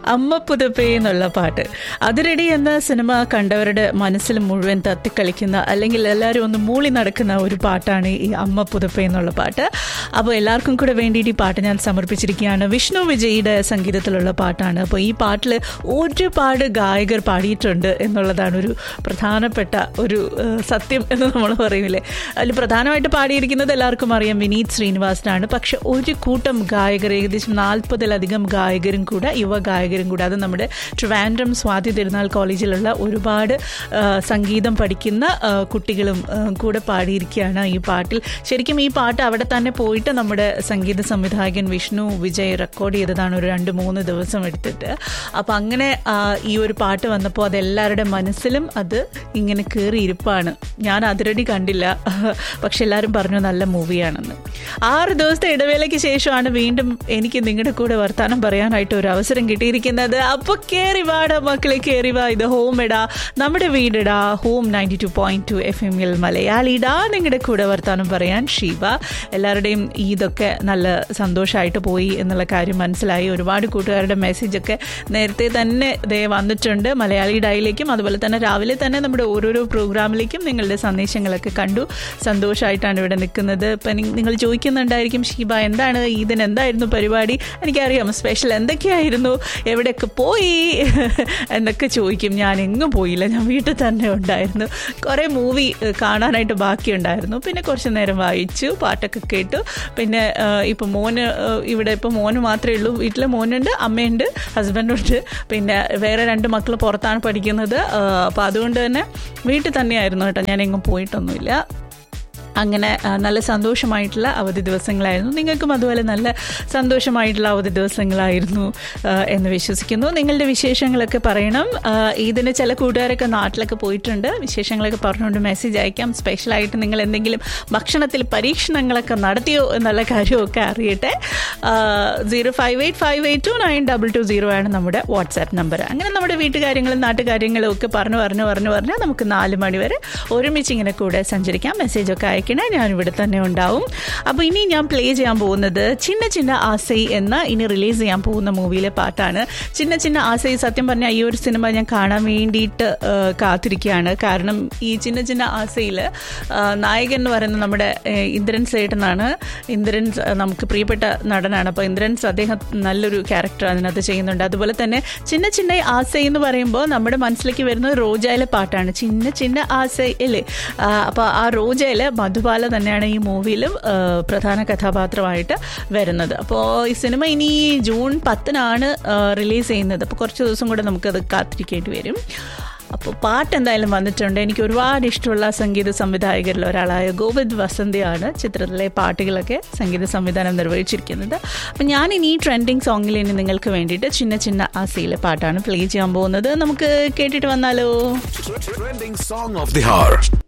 അമ്മ പുതപ്പേ എന്നുള്ള പാട്ട് അതിരടി എന്ന സിനിമ കണ്ടവരുടെ മനസ്സിൽ മുഴുവൻ തത്തിക്കളിക്കുന്ന അല്ലെങ്കിൽ എല്ലാവരും ഒന്ന് മൂളി നടക്കുന്ന ഒരു പാട്ടാണ് ഈ അമ്മ പുതപ്പേ എന്നുള്ള പാട്ട് അപ്പോൾ എല്ലാവർക്കും കൂടെ വേണ്ടിയിട്ട് ഈ പാട്ട് ഞാൻ സമർപ്പിച്ചിരിക്കുകയാണ് വിഷ്ണു വിജയുടെ സംഗീതത്തിലുള്ള പാട്ടാണ് അപ്പോൾ ഈ പാട്ടിൽ ഒരുപാട് ഗായകർ പാടിയിട്ടുണ്ട് എന്നുള്ളതാണ് ഒരു പ്രധാനപ്പെട്ട ഒരു ഏഹ്, സത്യം എന്ന് നമ്മൾ പറയൂലേ അതിൽ പ്രധാനമായിട്ട് പാടിയിരിക്കുന്നത് എല്ലാവർക്കും അറിയാം വിനീത് ശ്രീനിവാസനാണ് പക്ഷെ ഒരു കൂട്ടം ഗായകർ ഏകദേശം നാൽപ്പതിലധികം ഗായകരും കൂടെ യുവ ഗായകരും കൂടെ അത് നമ്മുടെ ട്രിവാൻഡ്രം സ്വാതി തിരുനാൾ കോളേജിലുള്ള ഒരുപാട് ആ, സംഗീതം പഠിക്കുന്ന ആ, കുട്ടികളും ആ, കൂടെ പാടിയിരിക്കുകയാണ് ഈ പാട്ടിൽ ശരിക്കും ഈ പാട്ട് അവിടെ തന്നെ പോയിട്ട് നമ്മുടെ സംഗീത സംവിധായകൻ വിഷ്ണു വിജയ് റെക്കോർഡ് ചെയ്തതാണ് ഒരു രണ്ട് മൂന്ന് ദിവസം എടുത്തിട്ട് അപ്പം അങ്ങനെ ആ, ഈ ഒരു പാട്ട് വന്നപ്പോൾ അതെല്ലാവരുടെ മനസ്സിലും അത് ഇങ്ങനെ കയറിയിരിപ്പാണ് ഞാൻ അതിരടി കണ്ടില്ല പക്ഷെ എല്ലാവരും പറഞ്ഞു നല്ല മൂവിയാണെന്ന് ആറ് ദിവസത്തെ ഇടവേളയ്ക്ക് ശേഷമാണ് വീണ്ടും എനിക്ക് നിങ്ങളുടെ കൂടെ വർത്താനം പറയാനായിട്ട് ഒരു അവസരം കിട്ടിയിരിക്കുന്നത് അപ്പൊ കേറി വാടാ മക്കളെ കേറി വാ ഇത് ഹോം ഇടാ നമ്മുടെ വീടിടാ home ninety two point two F എമ്മിൽ മലയാളിടാ നിങ്ങളുടെ കൂടെ വർത്താനം പറയാൻ ഷീബ എല്ലാവരുടെയും ഇതൊക്കെ നല്ല സന്തോഷമായിട്ട് പോയി എന്നുള്ള കാര്യം മനസ്സിലായി ഒരുപാട് കൂട്ടുകാരുടെ മെസ്സേജൊക്കെ നേരത്തെ തന്നെ ദേ വന്നിട്ടുണ്ട് മലയാളി ഡായിലേക്കും അതുപോലെ തന്നെ രാവിലെ തന്നെ നമ്മുടെ ഓരോരോ പ്രോഗ്രാമിലേക്കും നിങ്ങളുടെ സന്ദേശങ്ങളൊക്കെ കണ്ടു സന്തോഷമായിട്ടാണ് ഇവിടെ നിൽക്കുന്നത് ഇപ്പം നി- നിങ്ങൾ ചോദിക്കുന്നുണ്ടായിരിക്കും ഷീബ എന്താണ് ഇതിന് എന്തായിരുന്നു പരിപാടി എനിക്കറിയാം സ്പെഷ്യൽ എന്തൊക്കെയായിരുന്നു എവിടെയൊക്കെ പോയി എന്നൊക്കെ ചോദിക്കും ഞാൻ എങ്ങും പോയില്ല ഞാൻ വീട്ടിൽ തന്നെ ഉണ്ടായിരുന്നു കുറേ മൂവി കാണാനായിട്ട് ബാക്കിയുണ്ടായിരുന്നു പിന്നെ കുറച്ച് നേരം വായിച്ചു പാട്ടൊക്കെ കേട്ടു പിന്നെ ഇപ്പം മോന് ഏഹ്, ഇവിടെ ഇപ്പം മോന് മാത്രമേ ഉള്ളൂ വീട്ടിൽ മോനുണ്ട് അമ്മയുണ്ട് ഹസ്ബൻഡുണ്ട് പിന്നെ വേറെ രണ്ട് മക്കൾ പുറത്താണ് പഠിക്കുന്നത് അപ്പോൾ അതുകൊണ്ട് തന്നെ വീട്ടിൽ തന്നെയായിരുന്നു കേട്ടോ ഞാൻ എങ്ങും പോയിട്ടൊന്നുമില്ല അങ്ങനെ ആ, നല്ല സന്തോഷമായിട്ടുള്ള അവധി ദിവസങ്ങളായിരുന്നു നിങ്ങൾക്കും അതുപോലെ നല്ല സന്തോഷമായിട്ടുള്ള അവധി ദിവസങ്ങളായിരുന്നു ആ, എന്ന് വിശ്വസിക്കുന്നു നിങ്ങളുടെ വിശേഷങ്ങളൊക്കെ പറയണം ആ, ഇതിന് ചില കൂട്ടുകാരൊക്കെ നാട്ടിലൊക്കെ പോയിട്ടുണ്ട് വിശേഷങ്ങളൊക്കെ പറഞ്ഞുകൊണ്ട് മെസ്സേജ് അയക്കാം സ്പെഷ്യലായിട്ട് നിങ്ങൾ എന്തെങ്കിലും ഭക്ഷണത്തിൽ പരീക്ഷണങ്ങളൊക്കെ നടത്തിയോ എന്നുള്ള കാര്യമൊക്കെ അറിയട്ടെ zero five eight five eight two nine double two zero ആണ് നമ്മുടെ വാട്സാപ്പ് നമ്പർ അങ്ങനെ നമ്മുടെ വീട്ടുകാര്യങ്ങളും നാട്ടുകാര്യങ്ങളും ഒക്കെ പറഞ്ഞു പറഞ്ഞു പറഞ്ഞു പറഞ്ഞ് നമുക്ക് നാല് മണി വരെ ഒരുമിച്ച് ഇങ്ങനെ കൂടെ സഞ്ചരിക്കാം മെസ്സേജൊക്കെ അയക്കണേ ഞാൻ ഇവിടെ തന്നെ ഉണ്ടാവും അപ്പോൾ ഇനി ഞാൻ പ്ലേ ചെയ്യാൻ പോകുന്നത് ചിന്ന ചിന്ന ആസൈ എന്ന ഇനി റിലീസ് ചെയ്യാൻ പോകുന്ന മൂവിയിലെ പാട്ടാണ് ചിന്ന ചിന്ന ആസൈ സത്യം പറഞ്ഞാൽ ഈ ഒരു സിനിമ ഞാൻ കാണാൻ വേണ്ടിയിട്ട് ആ, കാത്തിരിക്കുകയാണ് കാരണം ഈ ചിന്ന ചിന്ന ആസയിൽ നായകൻ എന്ന് പറയുന്നത് നമ്മുടെ ആ, ഇന്ദ്രൻ സേട്ടനാണ് ഇന്ദ്രൻ ആ, നമുക്ക് പ്രിയപ്പെട്ട നടനാണ് അപ്പോൾ ഇന്ദ്രൻസ് അദ്ദേഹം നല്ലൊരു ക്യാരക്ടർ അതിനകത്ത് ചെയ്യുന്നുണ്ട് അതുപോലെ തന്നെ ചിന്ന ചിന്ന ആസൈ എന്ന് പറയുമ്പോൾ നമ്മുടെ മനസ്സിലേക്ക് വരുന്നത് റോജയിലെ പാട്ടാണ് ചിന്ന ചിന്ന ആസൈ അല്ലേ അപ്പോൾ ആ റോജയിലെ മധുബാല തന്നെയാണ് ഈ മൂവിയിലും ആ, പ്രധാന കഥാപാത്രമായിട്ട് വരുന്നത് അപ്പോൾ ഈ സിനിമ ഇനി ജൂൺ പത്തിനാണ് റിലീസ് ചെയ്യുന്നത് അപ്പോൾ കുറച്ച് ദിവസം കൂടെ നമുക്കത് കാത്തിരിക്കേണ്ടി വരും അപ്പോൾ പാട്ട് എന്തായാലും വന്നിട്ടുണ്ട് എനിക്ക് ഒരുപാട് ഇഷ്ടമുള്ള സംഗീത സംവിധായകരിൽ ഒരാളായ ഗോവിന്ദ് വസന്തിയാണ് ചിത്രത്തിലെ പാട്ടുകളൊക്കെ സംഗീത സംവിധാനം നിർവഹിച്ചിരിക്കുന്നത് അപ്പം ഞാൻ ഇനി ഈ ട്രെൻഡിങ് സോങ്ങിൽ ഇനി നിങ്ങൾക്ക് വേണ്ടിയിട്ട് ചിന്ന ചിന്ന ആസയിലെ പാട്ടാണ് പ്ലേ ചെയ്യാൻ പോകുന്നത് നമുക്ക് കേട്ടിട്ട് വന്നാലോ Trending song of the hour.